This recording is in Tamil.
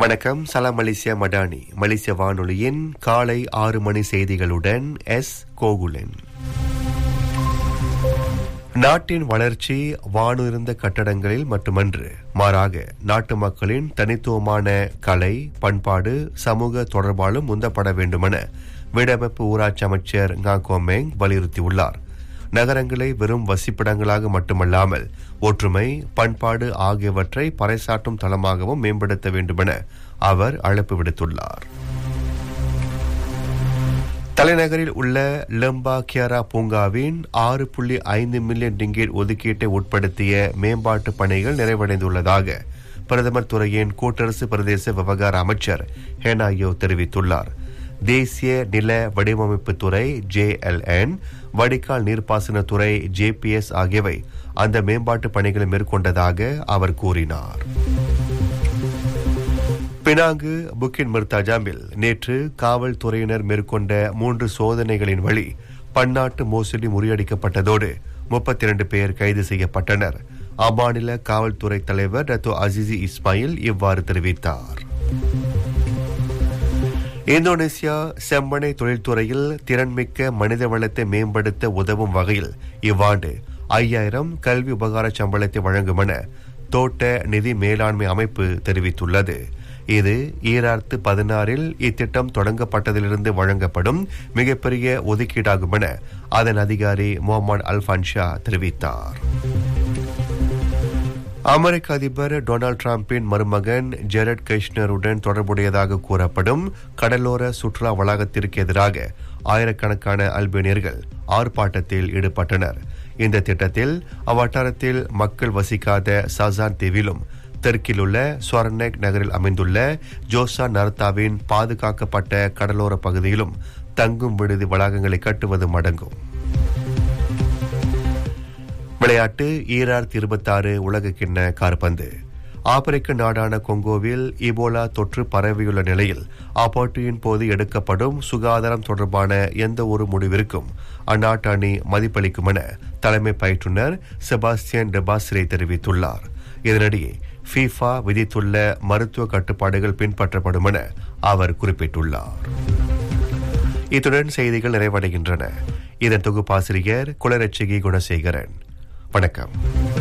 வணக்கம் சலாம் மலேசியா மடானி மலேசிய வானொலியின் காலை ஆறு மணி செய்திகளுடன் எஸ் கோகுலன் நாட்டின் வளர்ச்சி வானுயர்ந்த கட்டடங்களில் மட்டுமன்று மாறாக நாட்டு மக்களின் தனித்துவமான கலை பண்பாடு சமூக தொடர்பாலும் உந்தப்பட வேண்டுமென வீடமைப்பு ஊராட்சி அமைச்சர் ngா கோமேங் வலியுறுத்தியுள்ளார் நகரங்களை வெறும் வசிப்பிடங்களாக மட்டுமல்லாமல் ஒற்றுமை பண்பாடு ஆகியவற்றை பறைசாற்றும் தளமாகவும் மேம்படுத்த வேண்டுமென அவர் அழைப்பு விடுத்துள்ளார் தலைநகரில் உள்ள லெம்பா கியாரா பூங்காவின் ஆறு புள்ளி ஐந்து மில்லியன் ரிங்கேட் ஒதுக்கீட்டை உட்படுத்திய மேம்பாட்டு பணிகள் நிறைவடைந்துள்ளதாக பிரதமர் துறையின் கூட்டரசு பிரதேச விவகார அமைச்சர் ஹேனாயோ தெரிவித்துள்ளார் தேசிய நில வடிவமைப்பு துறை ஜேஎல்என் வடிகால் நீர்ப்பாசனத்துறை ஜேபிஎஸ் ஆகியவை அந்த மேம்பாட்டு பணிகளை மேற்கொண்டதாக அவர் கூறினார் பினாங்கு புக்கின் மிர்தாஜாமில் நேற்று காவல்துறையினர் மேற்கொண்ட மூன்று சோதனைகளின் வழி பன்னாட்டு மோசடி முறியடிக்கப்பட்டதோடு முப்பத்தி இரண்டு பேர் கைது செய்யப்பட்டனர் அம்மாநில காவல்துறை தலைவர் ரத்தோ அசிசி இஸ்மாயில் இவ்வாறு தெரிவித்தார் இந்தோனேசியா செம்மணை தொழில்துறையில் திறன்மிக்க மனித வளத்தை மேம்படுத்த உதவும் வகையில் இவ்வாண்டு ஐயாயிரம் கல்வி உபகார சம்பளத்தை வழங்கும் என தோட்ட நிதி மேலாண்மை அமைப்பு தெரிவித்துள்ளது இது ஈராயிரத்து பதினாறில் இத்திட்டம் தொடங்கப்பட்டதிலிருந்து வழங்கப்படும் மிகப்பெரிய ஒதுக்கீடாகும் என அதன் அதிகாரி முகமது அல்பான்ஷா தெரிவித்தார் அமெரிக்க அதிபர் டொனால்டு டிரம்பின் மருமகன் ஜெரட் கிருஷ்ணருடன் தொடர்புடையதாக கூறப்படும் கடலோர சுற்றுலா வளாகத்திற்கு எதிராக ஆயிரக்கணக்கான அல்பேனியர்கள் ஆர்ப்பாட்டத்தில் ஈடுபட்டனர் இந்த திட்டத்தில் அவ்வட்டாரத்தில் மக்கள் வசிக்காத சசான் தீவிலும் தெற்கில் உள்ள ஸ்வர்னெக் நகரில் அமைந்துள்ள ஜோசா நர்த்தாவின் பாதுகாக்கப்பட்ட கடலோர பகுதியிலும் தங்கும் விடுதி வளாகங்களை கட்டுவதும் அடங்கும் விளையாட்டு ஈராயிரத்தி இருபத்தி ஆறு உலக கிண்ண கார்பந்து ஆப்பிரிக்க நாடான கொங்கோவில் இபோலா தொற்று பரவியுள்ள நிலையில் அப்போட்டியின் போது எடுக்கப்படும் சுகாதாரம் தொடர்பான எந்த ஒரு முடிவிற்கும் அந்நாட்டு அணி மதிப்பளிக்கும் என தலைமை பயிற்றுநர் செபாஸ்டியன் டெபாஸ்ரே தெரிவித்துள்ளார் இதனிடையே ஃபீஃபா விதித்துள்ள மருத்துவ கட்டுப்பாடுகள் பின்பற்றப்படும் என அவர் குறிப்பிட்டுள்ளார் இத்துடன் செய்திகள் நிறைவடைகின்றன இதன் தொகுப்பாசிரியர் குளரட்சிகி குணசேகரன் வணக்கம்